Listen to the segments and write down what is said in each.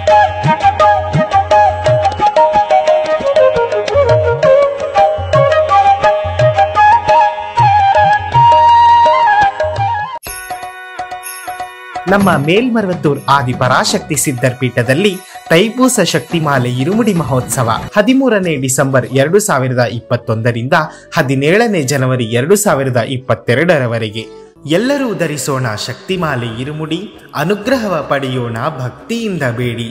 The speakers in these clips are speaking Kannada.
ನಮ್ಮ ಮೇಲ್ಮರವತ್ತೂರ್ ಆದಿ ಪರಾಶಕ್ತಿ ಸಿದ್ಧರ್ ಪೀಠದಲ್ಲಿ ತೈಪೂಸ ಶಕ್ತಿಮಾಲೆ ಇರುಮುಡಿ ಮಹೋತ್ಸವ ಹದಿಮೂರನೇ ಡಿಸೆಂಬರ್ ಎರಡು ಸಾವಿರದ ಇಪ್ಪತ್ತೊಂದರಿಂದ ಹದಿನೇಳನೇ ಜನವರಿ ಎರಡು ಸಾವಿರದ ಇಪ್ಪತ್ತೆರಡರವರೆಗೆ ಎಲ್ಲರೂ ಧರಿಸೋಣ ಶಕ್ತಿಮಾಲೆ ಇರುಮುಡಿ ಅನುಗ್ರಹವ ಪಡೆಯೋಣ ಭಕ್ತಿಯಿಂದ ಬೇಡಿ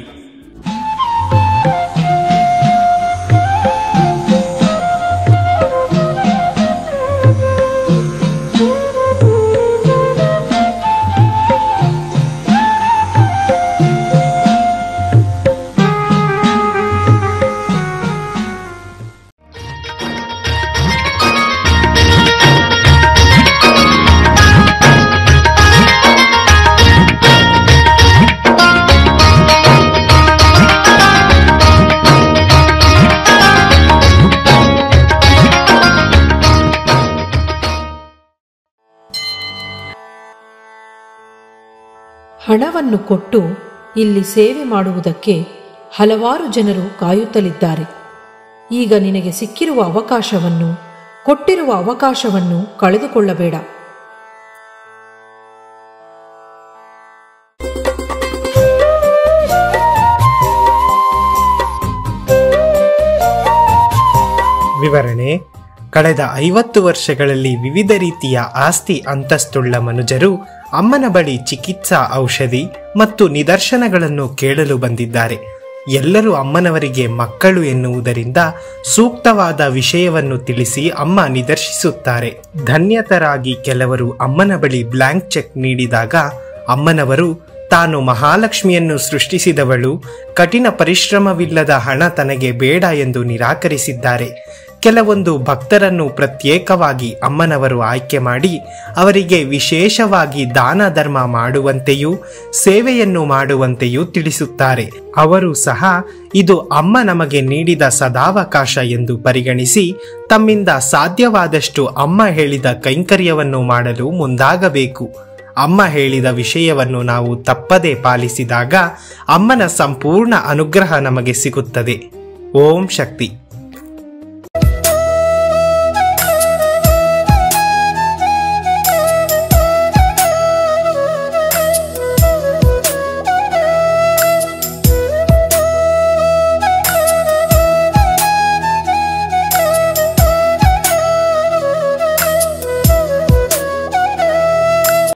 ಹಣವನ್ನು ಕೊಟ್ಟು ಇಲ್ಲಿ ಸೇವೆ ಮಾಡುವುದಕ್ಕೆ ಹಲವಾರು ಜನರು ಕಾಯುತ್ತಲಿದ್ದಾರೆ ಈಗ ನಿನಗೆ ಸಿಕ್ಕಿರುವ ಅವಕಾಶವನ್ನು ಕೊಟ್ಟಿರುವ ಅವಕಾಶವನ್ನು ಕಳೆದುಕೊಳ್ಳಬೇಡ ವಿವರಣೆ ಕಳೆದ ಐವತ್ತು ವರ್ಷಗಳಲ್ಲಿ ವಿವಿಧ ರೀತಿಯ ಆಸ್ತಿ ಅಂತಸ್ತುಳ್ಳ ಮನುಜರು ಅಮ್ಮನ ಬಳಿ ಚಿಕಿತ್ಸಾ ಔಷಧಿ ಮತ್ತು ನಿದರ್ಶನಗಳನ್ನು ಕೇಳಲು ಬಂದಿದ್ದಾರೆ ಎಲ್ಲರೂ ಅಮ್ಮನವರಿಗೆ ಮಕ್ಕಳು ಎನ್ನುವುದರಿಂದ ಸೂಕ್ತವಾದ ವಿಷಯವನ್ನು ತಿಳಿಸಿ ಅಮ್ಮ ನಿದರ್ಶಿಸುತ್ತಾರೆ ಧನ್ಯತರಾಗಿ ಕೆಲವರು ಅಮ್ಮನ ಬಳಿ ಬ್ಲ್ಯಾಂಕ್ ಚೆಕ್ ನೀಡಿದಾಗ ಅಮ್ಮನವರು ತಾನು ಮಹಾಲಕ್ಷ್ಮಿಯನ್ನು ಸೃಷ್ಟಿಸಿದವಳು ಕಠಿಣ ಪರಿಶ್ರಮವಿಲ್ಲದ ಹಣ ತನಗೆ ಬೇಡ ಎಂದು ನಿರಾಕರಿಸಿದ್ದಾರೆ ಕೆಲವೊಂದು ಭಕ್ತರನ್ನು ಪ್ರತ್ಯೇಕವಾಗಿ ಅಮ್ಮನವರು ಆಯ್ಕೆ ಮಾಡಿ ಅವರಿಗೆ ವಿಶೇಷವಾಗಿ ದಾನ ಧರ್ಮ ಮಾಡುವಂತೆಯೂ ಸೇವೆಯನ್ನು ಮಾಡುವಂತೆಯೂ ತಿಳಿಸುತ್ತಾರೆ ಅವರು ಸಹ ಇದು ಅಮ್ಮ ನಮಗೆ ನೀಡಿದ ಸದಾವಕಾಶ ಎಂದು ಪರಿಗಣಿಸಿ ತಮ್ಮಿಂದ ಸಾಧ್ಯವಾದಷ್ಟು ಅಮ್ಮ ಹೇಳಿದ ಕೈಂಕರ್ಯವನ್ನು ಮಾಡಲು ಮುಂದಾಗಬೇಕು ಅಮ್ಮ ಹೇಳಿದ ವಿಷಯವನ್ನು ನಾವು ತಪ್ಪದೇ ಪಾಲಿಸಿದಾಗ ಅಮ್ಮನ ಸಂಪೂರ್ಣ ಅನುಗ್ರಹ ನಮಗೆ ಸಿಗುತ್ತದೆ ಓಂ ಶಕ್ತಿ